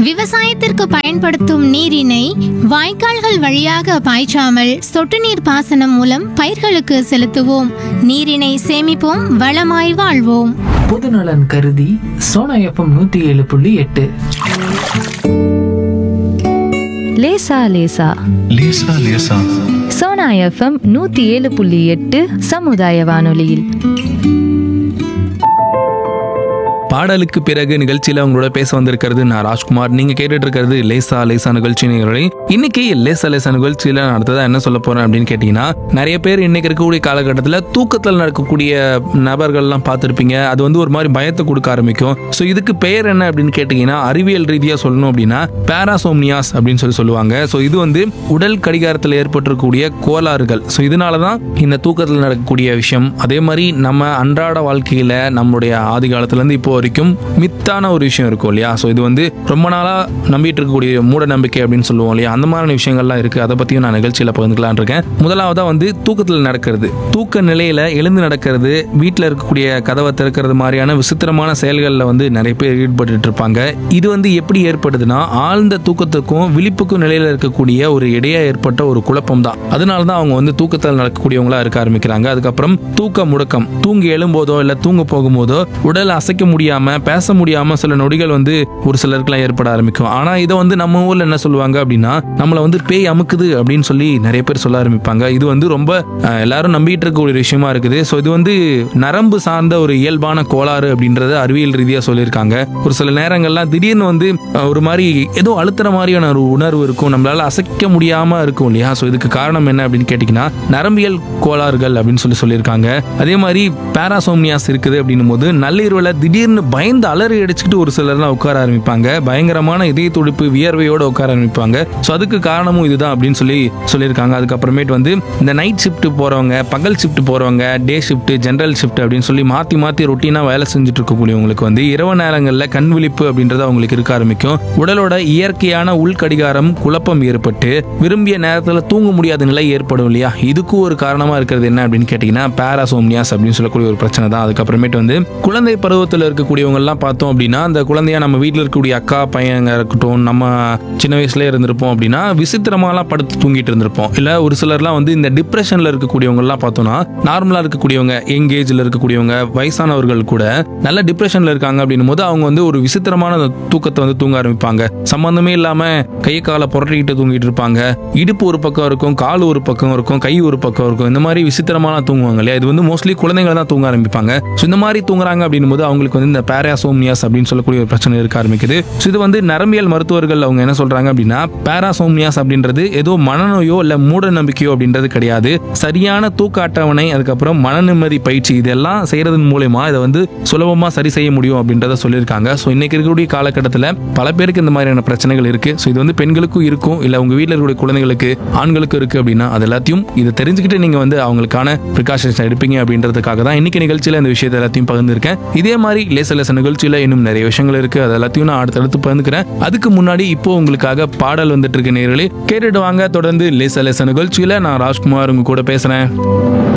விவசாயத்திற்கு பயன்படுத்தும் நீரினை வாய்க்கால்கள் வழியாக பாய்ச்சாமல் சொட்டு நீர் பாசனம் மூலம் பயிர்களுக்கு செலுத்துவோம் நீரினை சேமிப்போம் வளமாய் வாழ்வோம் பொதுநலன் கருதி சோனா எஃப்எம் நூத்தி ஏழு புள்ளி எட்டு லேசா லேசா லேசா லேசா சோனா எஃப்எம் நூத்தி ஏழு புள்ளி எட்டு சமுதாய வானொலியில் பாடலுக்கு பிறகு நிகழ்ச்சியில உங்களோட பேச வந்திருக்கிறது நான் ராஜ்குமார் நீங்க கேட்டுட்டு இருக்கிறது லேசா லேசா நிகழ்ச்சி நிகழ்ச்சி இன்னைக்கு லேசா லேசா நிகழ்ச்சியில நான் அடுத்ததா என்ன சொல்ல போறேன் அப்படின்னு கேட்டீங்கன்னா நிறைய பேர் இன்னைக்கு இருக்கக்கூடிய காலகட்டத்தில் தூக்கத்தில் நடக்கக்கூடிய நபர்கள்லாம் பார்த்துருப்பீங்க அது வந்து ஒரு மாதிரி பயத்தை கொடுக்க ஆரம்பிக்கும் ஸோ இதுக்கு பெயர் என்ன அப்படின்னு கேட்டீங்கன்னா அறிவியல் ரீதியாக சொல்லணும் அப்படின்னா பேராசோம்னியாஸ் அப்படின்னு சொல்லி சொல்லுவாங்க ஸோ இது வந்து உடல் கடிகாரத்தில் ஏற்பட்டிருக்கக்கூடிய கோளாறுகள் ஸோ இதனால தான் இந்த தூக்கத்தில் நடக்கக்கூடிய விஷயம் அதே மாதிரி நம்ம அன்றாட வாழ்க்கையில நம்மளுடைய ஆதி காலத்துலேருந்து இப்போ வரைக்கும் மித்தான ஒரு விஷயம் இருக்கும் இல்லையா ஸோ இது வந்து ரொம்ப நாளாக நம்பிட்டு இருக்கக்கூடிய மூட நம்பிக்கை அப்படின்னு சொல்லுவோம் இல்லையா அந்த மாதிரியான விஷயங்கள்லாம் இருக்கு அதை பற்றியும் நான் நிகழ்ச்சியில் பகிர்ந்துக்கலாம்னு இருக்கேன் முதலாவதாக வந்து தூக்கத்தில் நடக்கிறது தூக்க நிலையில எழுந்து நடக்கிறது வீட்டில் இருக்கக்கூடிய கதவை திறக்கிறது மாதிரியான விசித்திரமான செயல்களில் வந்து நிறைய பேர் ஈடுபட்டு இருப்பாங்க இது வந்து எப்படி ஏற்படுதுன்னா ஆழ்ந்த தூக்கத்துக்கும் விழிப்புக்கும் நிலையில இருக்கக்கூடிய ஒரு இடையே ஏற்பட்ட ஒரு குழப்பம் தான் அதனால தான் அவங்க வந்து தூக்கத்தில் நடக்கக்கூடியவங்களா இருக்க ஆரம்பிக்கிறாங்க அதுக்கப்புறம் தூக்க முடக்கம் தூங்கி எழும்போதோ இல்லை தூங்க போகும்போதோ உடல் அசைக்க முடியாம பேச முடியாம சில நொடிகள் வந்து ஒரு சிலருக்குலாம் ஏற்பட ஆரம்பிக்கும் ஆனா இதை வந்து நம்ம ஊர்ல என்ன சொல்லுவாங்க அப்படின்னா நம்மளை வந்து பேய் அமுக்குது அப்படின்னு சொல்லி நிறைய பேர் சொல்ல ஆரம்பிப்பாங்க இது வந்து ரொம்ப அஹ், எல்லாரும் நம்பிட்டு இருக்க ஒரு விஷயமா இருக்குது ஸோ இது வந்து நரம்பு சார்ந்த ஒரு இயல்பான கோளாறு அப்படின்றத அறிவியல் ரீதியாக சொல்லியிருக்காங்க ஒரு சில நேரங்கள்லாம் திடீர்னு வந்து அஹ், ஒரு மாதிரி ஏதோ அழுத்துற மாதிரியான ஒரு உணர்வு இருக்கும் நம்மளால அசைக்க முடியாம இருக்கும் இல்லையா ஸோ இதுக்கு காரணம் என்ன அப்படின்னு கேட்டிங்கன்னா நரம்பியல் கோளாறுகள் அப்படின்னு சொல்லி சொல்லியிருக்காங்க அதே மாதிரி பேராசோம்னியாஸ் இருக்குது அப்படின்னும் போது நள்ளிரவில் திடீர்னு பயந்து அலறி அடிச்சுக்கிட்டு ஒரு சிலர்லாம் உட்கார ஆரம்பிப்பாங்க பயங்கரமான இதய துடிப்பு வியர்வையோட உட்கார ஆரம்பிப்பாங்க ஸோ அதுக்கு காரணமும் இதுதான் அப்படின்னு சொல்லி சொல்லியிருக்காங்க அதுக்கப்புறமேட்டு வந்து இந்த நைட் ஷிஃப்ட் போறவங்க பகல் ஷிஃப்ட் போறவங்க டே ஷிஃப்ட் ஜென்ரல் ஷிஃப்ட் அப்படின்னு சொல்லி மாத்தி மாத்தி ரொட்டீனா வேலை செஞ்சுட்டு இருக்கக்கூடியவங்களுக்கு வந்து இரவு நேரங்களில் கண் விழிப்பு அப்படின்றது அவங்களுக்கு இருக்க ஆரம்பிக்கும் உடலோட இயற்கையான உள்கடிகாரம் குழப்பம் ஏற்பட்டு விரும்பிய நேரத்தில் தூங்க முடியாத நிலை ஏற்படும் இல்லையா இதுக்கும் ஒரு காரணமா இருக்கிறது என்ன அப்படின்னு கேட்டிங்கன்னா பேராசோம்னியாஸ் அப்படின்னு சொல்லக்கூடிய ஒரு பிரச்சனை தான் அதுக்கப்புறமேட்டு வந்து குழந்தை பருவத்தில் இருக்கக்கூடியவங்க எல்லாம் பார்த்தோம் அப்படின்னா அந்த குழந்தையா நம்ம வீட்டில் இருக்கக்கூடிய அக்கா பையங்க இருக்கட்டும் நம்ம சின்ன வயசுல இருந்திருப்போம் அப்படின்னா விசித்திரமாலாம் படுத்து தூங்கிட்டு இருந்திருப்போம் இல்ல ஒரு சிலர்லாம் வந்து இந்த டிப்ரெஷன்ல இருக்கக்கூடியவங்க எல்லாம் பார்த்தோம்னா நார்மலா இருக்கக்கூடியவங்க யங் ஏஜ்ல இருக்கக்கூடியவங்க வயசானவர்கள் கூட நல்ல டிப்ரெஷன்ல இருக்காங்க அப்படின்னும் போது அவங்க வந்து ஒரு விசித்திரமான தூக்கத்தை வந்து தூங்க ஆரம்பிப்பாங்க சம்பந்தமே இல்லாம கை காலை புரட்டிக்கிட்டு தூங்கிட்டு இருப்பாங்க இடுப்பு ஒரு பக்கம் இருக்கும் கால் ஒரு பக்கம் இருக்கும் கை ஒரு பக்கம் இருக்கும் இந்த மாதிரி விசித்திரமான தூங்குவாங்க இல்லையா இது வந்து மோஸ்ட்லி குழந்தைங்க தான் தூங்க ஆரம்பிப்பாங்க ஸோ இந்த மாதிரி தூங்குறாங்க அப்படின்னும் போது அவங்களுக்கு வந்து இந்த பேராசோம்னியாஸ் அப்படின்னு சொல்லக்கூடிய ஒரு பிரச்சனை இருக்க ஆரம்பிக்குது ஸோ இது வந்து நரம்பியல் மருத்துவர்கள் அவங்க என்ன சொல்றாங்க அப்படின்னா பேராசோம்னியாஸ் அப்படின்றது ஏதோ மனநோயோ இல்ல மூட நம்பிக்கையோ அப்படின்றது கிடையாது சரியான தூக்க அட்டவணை அதுக்கப்புறம் மன நிம்மதி பயிற்சி இதெல்லாம் செய்யறதன் மூலயமா இதை வந்து சுலபமா சரி செய்ய முடியும் அப்படின்றத சொல்லியிருக்காங்க ஸோ இன்னைக்கு இருக்கக்கூடிய காலகட்டத்தில் பல பேருக்கு இந்த மாதிரியான பிரச்சனைகள் இருக்கு ஸோ இது வந்து பெண்களுக்கும் இருக்கும் இல்ல உங்க வீட்டில் இருக்கக்கூடிய குழந்தைகளுக்கு ஆண்களுக்கும் இருக்கு அப்படின்னா அது எல்லாத்தையும் இதை தெரிஞ்சுக்கிட்டு நீங்க வந்து அவங்களுக்கான ப்ரிகாஷன்ஸ் எடுப்பீங்க அப்படின்றதுக்காக தான் இன்னைக்கு நிகழ்ச்சியில இந்த விஷயத்தை எல்லாத்தையும் பகிர்ந்துருக்கேன் இதே மாதிரி லேச லேச நிகழ்ச்சியில இன்னும் நிறைய விஷயங்கள் இருக்கு அது எல்லாத்தையும் நான் அடுத்தடுத்து பகிர்ந்துக்கிறேன் அதுக்கு முன்னாடி இப்போ உங்களுக்காக பாடல் வந்துட்டு இருக்க நேர்களே கேட்டுட்டு வாங்க தொடர்ந்து லேச லேச நிகழ்ச்சியில நான் ராஜ்குமார் உங்க கூட பேசுறேன்